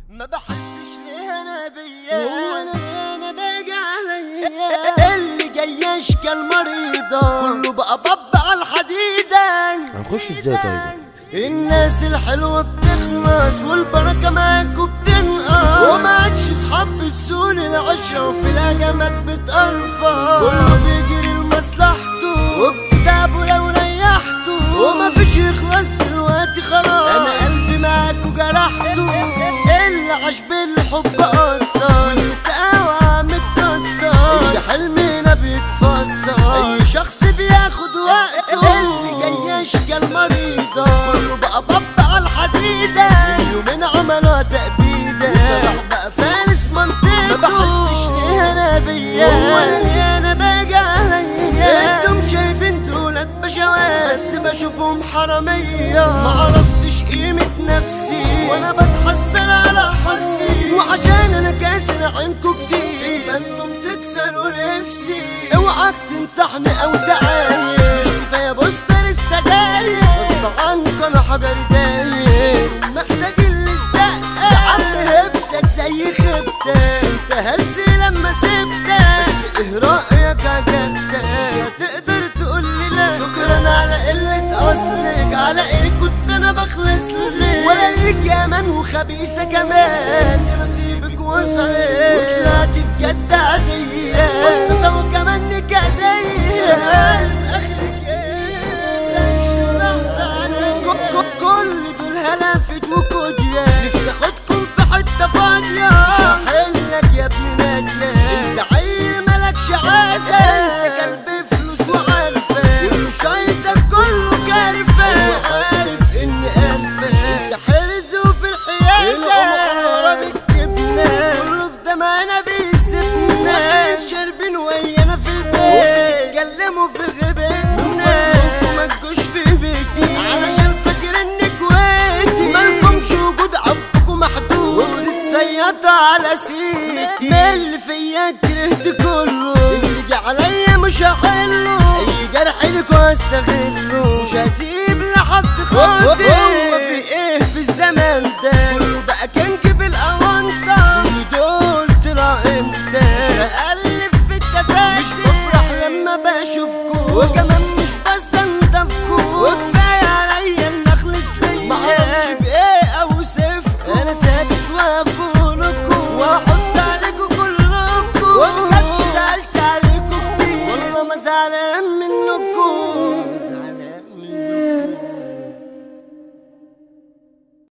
ما بحسش ليه انا بيا وانا ليه انا باجي عليا اللي جاي اشكال مريضة كله بقى بب على الحديدة هنخش ازاي طيب الناس الحلوة بتخلص والبركة معاكوا بتنقص وما عادش صحاب بتسول العشرة وفي الهجمات بتقرفص كله بيجري لمصلحته وبتتعبوا لو ريحته وما فيش يخلص دلوقتي خلاص انا قلبي معاكوا جرحته اللي عاش بالحب قصر والسقاوة متكسر اي حلمنا بيتفسر اي شخص بياخد وقته اللي جاي اشكال مريضة كله بقى بب على الحديدة يومين عملوا تأبيدة طلع بقى فارس منطقته ما بحسش ليه انا بيا وانا ليه انا باجي عليا انتم شايفين دولت بشوات بس بشوفهم حرامية ما عرفتش قيمة نفسي وانا بتحسر على حظي وعشان انا كاسر عينكوا كتير انتم تكسروا نفسي اوعك تنصحني او تعاير مش كفاية بوستر السجاير غصب عنك انا حجري داير محتاجين للزق يا عم هبتك زي خبتك انت هلسي لما سبتك بس ايه رأيك عجبتك مش هتقدر تقولي لا شكرا على قلة اصلك على ايه كنت انا بخلص لك ولا ليك يا من وخبيثة كمان دي نصيبك وصلت وطلعتي بجد عادية قصصة وكمان نكدية اخرك ايه تعيش لحظة عليا ك- ك- كل دول هلافت وكوديا نفسي اخدكم في حتة فاضية مش هحلك يا ابن نادية انت عيل ملكش عازة انت كلب فلوس وعارفة والمش عايزك كله كارفة وعارف اني قرفة انت حرز وفي الحيازة ورا بالجبنة كله في دمعنا بيسيبنا شاربين ويانا في البيت بيتكلموا في غيبتنا وما تجوش في بيتي علشان فاكر انك كويتي مالكمش وجود عبكم محدود وبتتسيطوا على سيتي ما اللي فيا كرهت كله اللي جه عليا مش هحله اي جرح لكوا استغله مش هسيب لحد خاطر هو في ايه